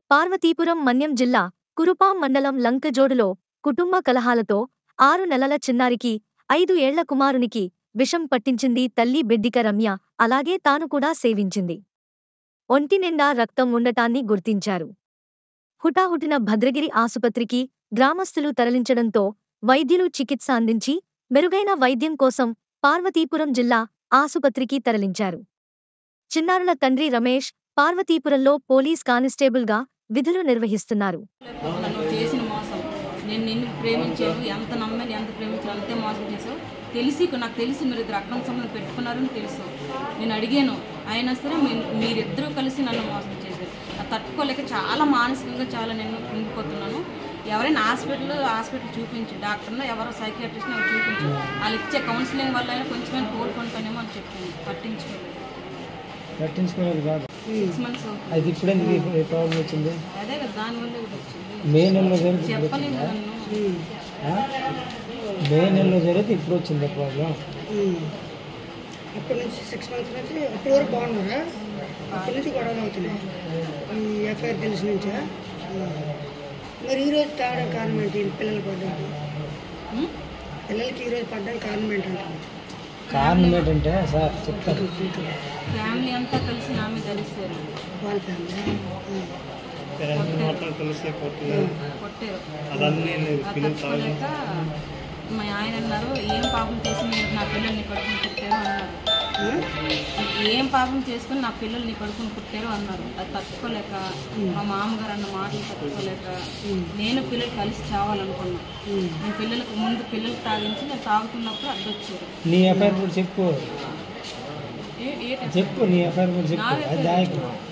పార్వతీపురం మన్యం జిల్లా కురుపాం మండలం లంకజోడులో కుటుంబ కలహాలతో ఆరు నెలల చిన్నారికి ఐదు ఏళ్ల కుమారునికి విషం పట్టించింది తల్లి బిడ్డిక రమ్య అలాగే తాను కూడా సేవించింది ఒంటి నిండా రక్తం ఉండటాన్ని గుర్తించారు హుటాహుటిన భద్రగిరి ఆసుపత్రికి గ్రామస్తులు తరలించడంతో వైద్యులు చికిత్స అందించి మెరుగైన వైద్యం కోసం పార్వతీపురం జిల్లా ఆసుపత్రికి తరలించారు చిన్నారుల తండ్రి రమేష్ పార్వతీపురంలో పోలీస్ కానిస్టేబుల్గా విధులు నిర్వహిస్తున్నారు నన్ను చేసిన మోసం నేను నిన్ను ప్రేమించాను ఎంత నమ్మని ఎంత ప్రేమించాను అంతే మోసం చేసావు తెలిసి నాకు తెలిసి మీరు ఇద్దరు అక్రమ సంబంధం పెట్టుకున్నారని తెలుసు నేను అడిగాను అయినా సరే మీ- మీరిద్దరూ కలిసి నన్ను మోసం చేశారు అది తట్టుకోలేక చాలా మానసికంగా చాలా నేను కుంగిపోతున్నాను ఎవరైనా హాస్పిటల్ హాస్పిటల్ చూపించు డాక్టర్ని ఎవరో సైకియాట్రిస్ట్ని ఎవరు చూపించు వాళ్ళు ఇచ్చే కౌన్సిలింగ్ వల్ల అయినా కొంచెం కోలుకుంటానేమో అని చెప్పింది పట్టించుకోలేదు పట్టించుకునేది కాదు సిక్స్ మంత్స్ అది ఇప్పుడు ఎందుకు ఈ- ఈ ప్రాబ్లం వచ్చింది అదే కదా దానివల్ల కూడా వచ్చింది మే నెలలో జరిగితే ఇప్పుడు చెప్పలేదు వచ్చిందా? నన్ను ఆ? మే నెలలో జరిగితే ఇప్పుడు వచ్చింది ప్రాబ్లం అప్పటి నుంచి సిక్స్ మంత్స్ నుంచి అప్పటి వరకు బాగున్నారా అప్పటి నుంచి గొడవలు అవుతున్నాయి ఈ ఎఫ్ఐఆర్ తెలిసి నుంచా మరి ఈరోజు తాగడం కారణం ఏంటి ఈ పిల్లలు పడ్డానికి ఉం? పిల్లలకి ఈరోజు పడ్డానికి కారణం ఏంటంటే కారణం ఏంటంటే సార్ చెప్తాను ఫ్యామిలీ అంతా కలిసి నా మీద అరిస్తారు వాళ్ళ ఫ్యామిలీ కొట్టారు అది తట్టుకోలేక మా ఆయన అన్నారు ఏం పాపం చేసి మీరు నా పిల్లల్ని కడుపుని పుట్టారు అన్నారు ఏం పాపం చేసుకుని నా పిల్లల్ని కడుపుని పుట్టారు అన్నారు అది తట్టుకోలేక మా మామగారు అన్న మాటలు తట్టుకోలేక నేను పిల్లలు కలిసి చావాలనుకున్నా నేను పిల్లలకు ముందు పిల్లలకు తాగించి నేను తాగుతున్నప్పుడు అడ్డొచ్చారు నీ ఎఫ్ఐఆర్ కూడా చెప్పు ఏ ఏ చెప్పు నీ ఎఫ్ఐఆర్ కూడా చెప్పు నా అది దానికి